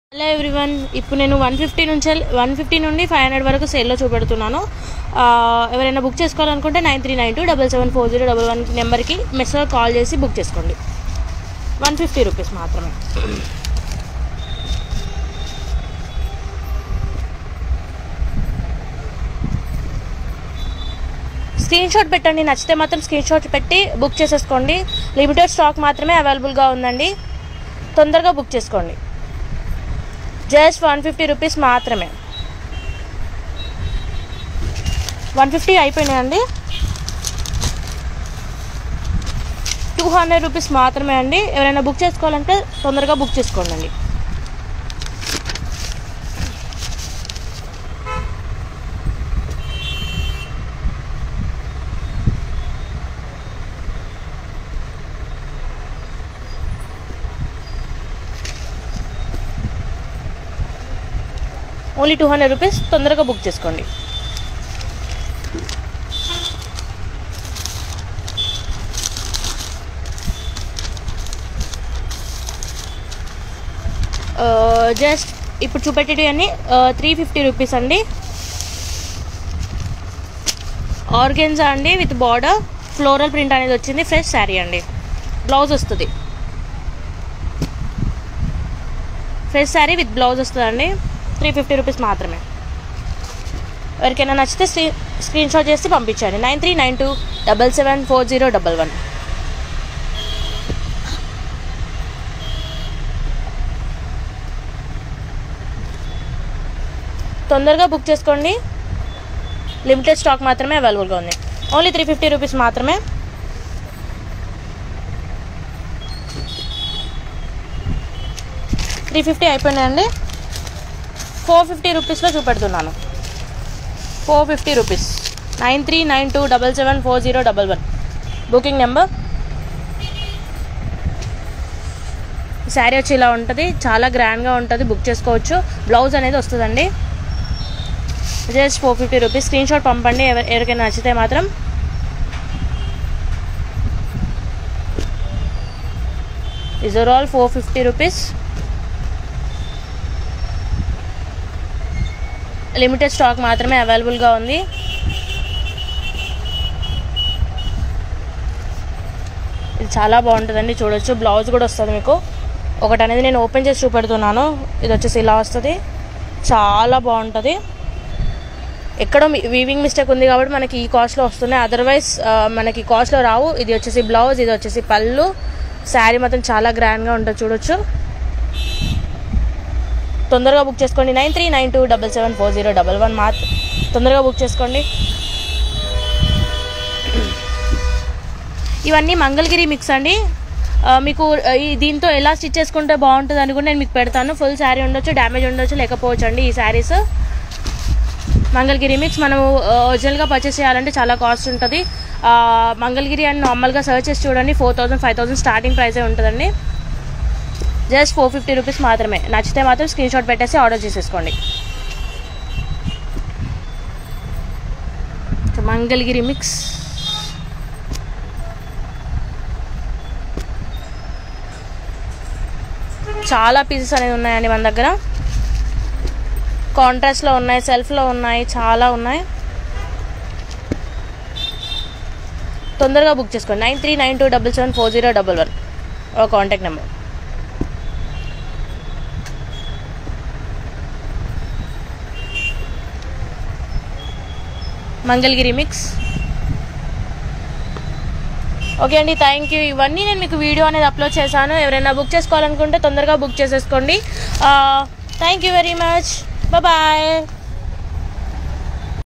hello everyone ఇప్పుడు నేను one fifty నుంచి వన్ ఫిఫ్టీ నుండి ఫైవ్ హండ్రెడ్ వరకు సేల్లో చూపెడుతున్నాను ఆ, ఎవరైనా బుక్ చేసుకోవాలనుకుంటే nine three nine two double seven four zero double one నెంబర్కి మెసేజ్ కాల్ చేసి బుక్ చేసుకోండి వన్ ఫిఫ్టీ రూపీస్ మాత్రమే స్క్రీన్ షాట్ పెట్టండి నచ్చితే మాత్రం స్క్రీన్ షాట్ పెట్టి బుక్ చేసేసుకోండి లిమిటెడ్ స్టాక్ మాత్రమే అవైలబుల్గా ఉందండి తొందరగా బుక్ చేసుకోండి జస్ట్ వన్ ఫిఫ్టీ రూపీస్ మాత్రమే వన్ ఫిఫ్టీ అయిపోయినాయండి టూ హండ్రెడ్ రూపీస్ మాత్రమే అండి ఎవరైనా బుక్ చేసుకోవాలంటే తొందరగా బుక్ చేసుకోండి అండి ఓన్లీ టూ హండ్రెడ్ రూపీస్ తొందరగా బుక్ చేసుకోండి జస్ట్ ఇప్పుడు చూపెట్టేవి అన్ని త్రీ ఫిఫ్టీ రూపీస్ అండి ఆర్గెన్జా అండి విత్ బార్డర్ ఫ్లోరల్ ప్రింట్ అనేది వచ్చింది ఫ్రెష్ శారీ అండి బ్లౌజ్ వస్తుంది ఫ్రెష్ శారీ విత్ బ్లౌజ్ వస్తుందండి త్రీ ఫిఫ్టీ రూపీస్ మాత్రమే ఎవరికైనా నచ్చితే స్క్రీ స్క్రీన్ షాట్ చేసి పంపించండి nine three nine two double seven four zero double one తొందరగా బుక్ చేసుకోండి లిమిటెడ్ స్టాక్ మాత్రమే అవైలబుల్గా ఉంది ఓన్లీ త్రీ ఫిఫ్టీ రూపీస్ మాత్రమే త్రీ ఫిఫ్టీ అయిపోయినాయండి ఫోర్ ఫిఫ్టీ రూపీస్లో చూపెడుతున్నాను four fifty rupees nine three nine two double seven four zero double one booking number sari వచ్చి ఇలా ఉంటుంది చాలా గ్రాండ్గా ఉంటుంది బుక్ చేసుకోవచ్చు బ్లౌజ్ అనేది వస్తుందండి just four fifty rupees screenshot పంపండి ఎవరి ఎవరికైనా నచ్చితే మాత్రం is are all four fifty rupees limited stock మాత్రమే అవైలబుల్గా ఉంది ఇది చాలా బాగుంటుందండి చూడొచ్చు బ్లౌజ్ కూడా వస్తుంది మీకు ఒకటి అనేది నేను ఓపెన్ చేసి చూపెడుతున్నాను ఇది వచ్చేసి ఇలా వస్తుంది చాలా బాగుంటుంది ఎక్కడో వీవింగ్ మిస్టేక్ ఉంది కాబట్టి మనకి ఈ కాస్ట్లో వస్తున్నాయి అదర్వైజ్ మనకి కాస్ట్లో రావు ఇది వచ్చేసి బ్లౌజ్ ఇది వచ్చేసి పళ్ళు శారీ మాత్రం చాలా గ్రాండ్గా ఉంటుంది చూడొచ్చు తొందరగా బుక్ చేసుకోండి nine three nine two double seven four zero double one మాత్ తొందరగా బుక్ చేసుకోండి ఇవన్నీ మంగళగిరి మిక్స్ అండి ఆ, మీకు ఆ, ఈ దీంతో ఎలా స్టిచ్ చేసుకుంటే బాగుంటుంది అని కూడా నేను మీకు పెడతాను ఫుల్ శారీ ఉండొచ్చు డ్యామేజ్ ఉండొచ్చు లేకపోవచ్చు అండి ఈ శారీస్ మంగళగిరి మిక్స్ మనము ఒరిజినల్గా పర్చేస్ చేయాలంటే చాలా కాస్ట్ ఉంటుంది ఆ, మంగళగిరి అని నార్మల్గా సర్చ్ చేసి చూడండి four thousand five thousand starting ప్రైసే ఉంటుందండి జస్ట్ ఫోర్ ఫిఫ్టీ రూపీస్ మాత్రమే నచ్చితే మాత్రం స్క్రీన్ షాట్ పెట్టేసి ఆర్డర్ చేసేసుకోండి సో మంగళగిరి మిక్స్ చాలా పీసెస్ అనేది ఉన్నాయండి మన దగ్గర కాంట్రాస్ట్లో ఉన్నాయి సెల్ఫ్లో ఉన్నాయి చాలా ఉన్నాయి తొందరగా బుక్ చేసుకోండి nine three nine two double seven four zero double one ఒక contact number Mangalagiri mix okay అండి థ్యాంక్ యూ ఇవన్నీ నేను మీకు వీడియో అనేది అప్లోడ్ చేశాను ఎవరైనా బుక్ చేసుకోవాలనుకుంటే తొందరగా బుక్ చేసేసుకోండి thank you very much bye